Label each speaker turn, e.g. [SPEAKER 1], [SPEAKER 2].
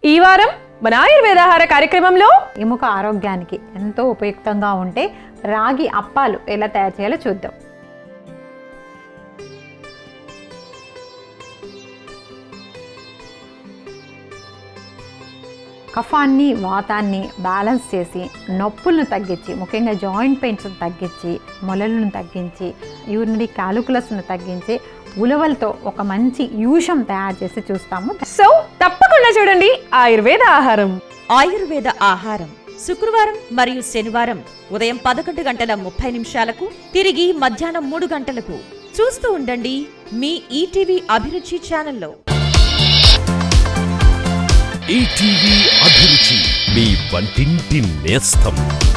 [SPEAKER 1] ఈ వారం మన ఆయుర్వేదాహార కార్యక్రమంలో
[SPEAKER 2] ఎముక ఆరోగ్యానికి ఎంతో ఉపయుక్తంగా ఉంటే రాగి అప్పాలు ఎలా తయారు చేయాలో చూద్దాం కఫాన్ని వాతాన్ని బ్యాలెన్స్ చేసి నొప్పులను తగ్గించి ముఖ్యంగా జాయింట్ పెయిన్స్ని తగ్గించి మొలలను తగ్గించి యూరినరీ క్యాలిక్యులస్ను తగ్గించి ఉలవలతో ఒక మంచి యూషం తయారు చేసి చూస్తాము
[SPEAKER 1] సో తప్పకుండా చూడండి ఆయుర్వేద ఆహారం
[SPEAKER 3] ఆయుర్వేద ఆహారం శుక్రవారం మరియు శనివారం ఉదయం పదకొండు గంటల ముప్పై నిమిషాలకు తిరిగి మధ్యాహ్నం మూడు గంటలకు చూస్తూ ఉండండి మీ ఈటీవీ అభిరుచి ఛానల్లో
[SPEAKER 4] ఈటీవీ అభిరుచి మీ వంటింటి నేస్తం